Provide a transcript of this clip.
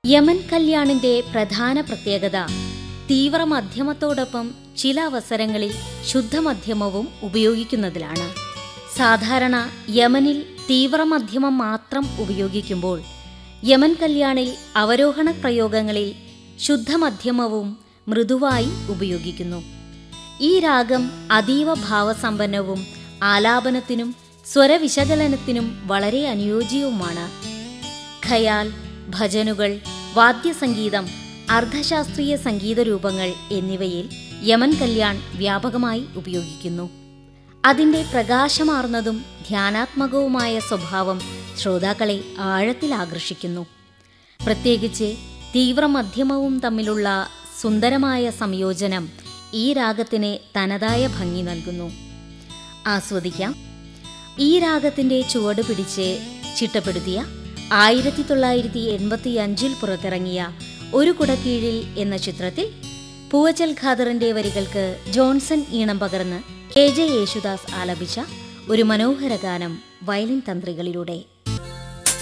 Yemen കല്യാണിന്റെ പ്രധാന പ്രത്യേകത തീവ്രമധ്യമത്തോടൊപ്പം ചില അവസരങ്ങളിൽ ശുദ്ധമധ്യമവും ഉപയോഗിക്കുന്നതിലാണ് സാധാരണ യമനിൽ തീവ്രമധ്യമം മാത്രം ഉപയോഗിക്കുമ്പോൾ യമൻ കല്യാണിൽ അവരോഹണ പ്രയോഗങ്ങളിൽ ശുദ്ധമധ്യമവും മൃദുവായി ഉപയോഗിക്കുന്നു ഈ രാഗം അതീവ ഭാവസമ്പന്നവും ആലാപനത്തിനും സ്വരവിശകലനത്തിനും വളരെ അനുയോജ്യവുമാണ് ഖയാൽ ഭജനുകൾ വാദ്യസംഗീതം അർദ്ധശാസ്ത്രീയ സംഗീത രൂപങ്ങൾ എന്നിവയിൽ യമൻ കല്യാൺ വ്യാപകമായി ഉപയോഗിക്കുന്നു അതിൻ്റെ പ്രകാശമാർന്നതും ധ്യാനാത്മകവുമായ സ്വഭാവം ശ്രോതാക്കളെ ആഴത്തിൽ ആകർഷിക്കുന്നു പ്രത്യേകിച്ച് തീവ്രമധ്യമവും തമ്മിലുള്ള സുന്ദരമായ സംയോജനം ഈ രാഗത്തിന് തനതായ ഭംഗി നൽകുന്നു ആസ്വദിക്കാം ഈ രാഗത്തിന്റെ ചുവട് പിടിച്ച് ചിട്ടപ്പെടുത്തിയ ആയിരത്തി തൊള്ളായിരത്തി എൺപത്തി അഞ്ചിൽ പുറത്തിറങ്ങിയ ഒരു കുടക്കീഴിൽ എന്ന ചിത്രത്തിൽ പൂവച്ചൽ ഖാദറിന്റെ വരികൾക്ക് ജോൺസൺ ഈണം പകർന്ന് കെ ജെ യേശുദാസ് ആലപിച്ച ഒരു മനോഹര ഗാനം വയലിൻ തന്ത്രികളിലൂടെ